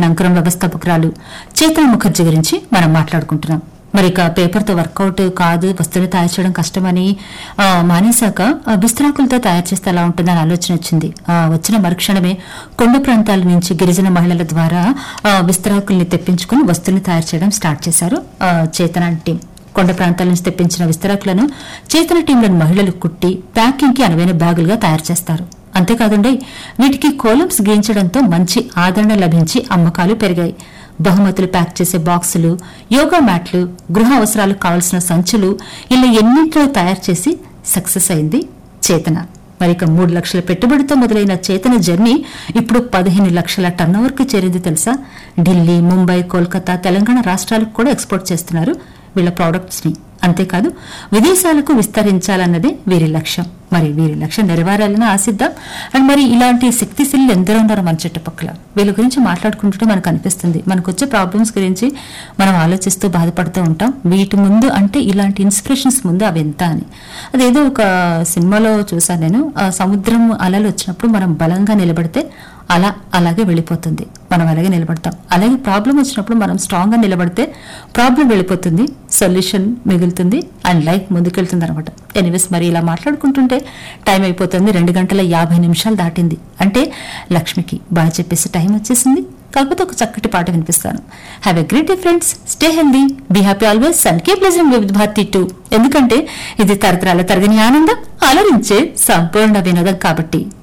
అంకురం వ్యవస్థాపకురాలు చేతన ముఖర్జీ గురించి మనం మాట్లాడుకుంటున్నాం మరి ఇక పేపర్తో వర్కౌట్ కాదు వస్తువులు తయారు చేయడం కష్టమని ఆ, మానేశాక ఆ, బిస్తరాకులతో తయారు చేస్తే ఎలా ఉంటుందని ఆలోచన వచ్చింది ఆ, వచ్చిన మరుక్షణమే కొండ ప్రాంతాల నుంచి గిరిజన మహిళల ద్వారా ఆ, బిస్తరాకుల్ని తెప్పించుకుని వస్తువులు తయారు చేయడం స్టార్ట్ చేశారు ఆ, చేతన టీం కొండ ప్రాంతాల నుంచి తెప్పించిన విస్తరాకులను చేతన టీంలోని మహిళలు కుట్టి ప్యాకింగ్ కి అనువైన బ్యాగులుగా తయారు చేస్తారు అంతేకాదండి వీటికి కోలమ్స్ గీయించడంతో మంచి ఆదరణ లభించి అమ్మకాలు పెరిగాయి బహుమతులు ప్యాక్ చేసే బాక్సులు యోగా మ్యాట్లు గృహ అవసరాలకు కావలసిన సంచులు ఇలా ఎన్నింటిలో తయారు చేసి సక్సెస్ అయింది చేతన మరి ఇక మూడు లక్షల పెట్టుబడితో మొదలైన చేతన జర్నీ ఇప్పుడు పదిహేను లక్షల టర్నోవర్కి చేరింది తెలుసా ఢిల్లీ ముంబై కోల్కతా తెలంగాణ రాష్ట్రాలకు కూడా ఎక్స్పోర్ట్ చేస్తున్నారు వీళ్ళ ప్రోడక్ట్స్ ని అంతేకాదు విదేశాలకు విస్తరించాలన్నదే వీరి లక్ష్యం మరి వీరి లక్ష్యం నెరవేరాలని ఆశిద్దాం అండ్ మరి ఇలాంటి శక్తిశీలు ఎందరో ఉన్నారు మన చుట్టుపక్కల వీళ్ళ గురించి మాట్లాడుకుంటుంటే మనకు అనిపిస్తుంది మనకు వచ్చే ప్రాబ్లమ్స్ గురించి మనం ఆలోచిస్తూ బాధపడుతూ ఉంటాం వీటి ముందు అంటే ఇలాంటి ఇన్స్పిరేషన్స్ ముందు అవి ఎంత అని అదేదో ఒక సినిమాలో చూసాను నేను ఆ సముద్రం అలలు వచ్చినప్పుడు మనం బలంగా నిలబడితే అలా అలాగే వెళ్ళిపోతుంది మనం అలాగే నిలబడతాం అలాగే ప్రాబ్లం వచ్చినప్పుడు మనం స్ట్రాంగ్ గా నిలబడితే ప్రాబ్లం వెళ్ళిపోతుంది సొల్యూషన్ మిగులుతుంది అండ్ లైఫ్ ముందుకెళ్తుంది అనమాట ఎనీవేస్ మరి ఇలా మాట్లాడుకుంటుంటే టైం అయిపోతుంది రెండు గంటల యాభై నిమిషాలు దాటింది అంటే లక్ష్మికి బాగా చెప్పేసి టైం వచ్చేసింది కాకపోతే ఒక చక్కటి పాట వినిపిస్తాను have a great day friends stay healthy be happy always and keep listening with Bharati too ఎందుకంటే ఇది తరతరాల తరగని ఆనందం అలరించే సంపూర్ణ వినోదం కాబట్టి